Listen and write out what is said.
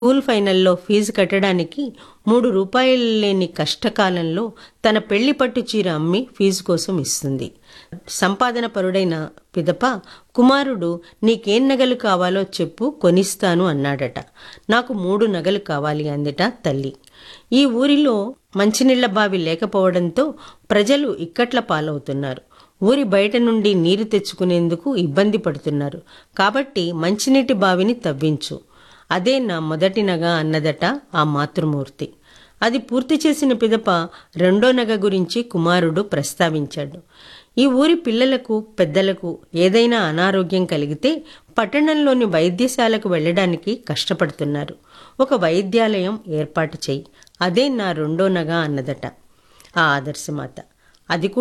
school ఫైనల్లో fee కట్టడానికి మూడు రూపాయలు లేని కష్టకాలంలో తన పెళ్లి పట్టు చీర అమ్మి ఫీజు కోసం ఇస్తుంది సంపాదన పరుడైన పిదప కుమారుడు నీకేం నగలు కావాలో చెప్పు కొనిస్తాను అన్నాడట నాకు మూడు నగలు కావాలి అందిట తల్లి ఈ ఊరిలో మంచినీళ్ల బావి లేకపోవడంతో ప్రజలు ఇక్కట్ల పాలవుతున్నారు ఊరి బయట నుండి నీరు తెచ్చుకునేందుకు ఇబ్బంది పడుతున్నారు కాబట్టి మంచినీటి బావిని తవ్వించు అదే నా మొదటి నగ అన్నదట ఆ మాతృమూర్తి అది పూర్తి చేసిన పిదప రెండో నగ గురించి కుమారుడు ప్రస్తావించాడు ఈ ఊరి పిల్లలకు పెద్దలకు ఏదైనా అనారోగ్యం కలిగితే పట్టణంలోని వైద్యశాలకు వెళ్ళడానికి కష్టపడుతున్నారు ఒక వైద్యాలయం ఏర్పాటు చెయ్యి అదే నా రెండో నగ అన్నదట ఆ ఆదర్శమాత అది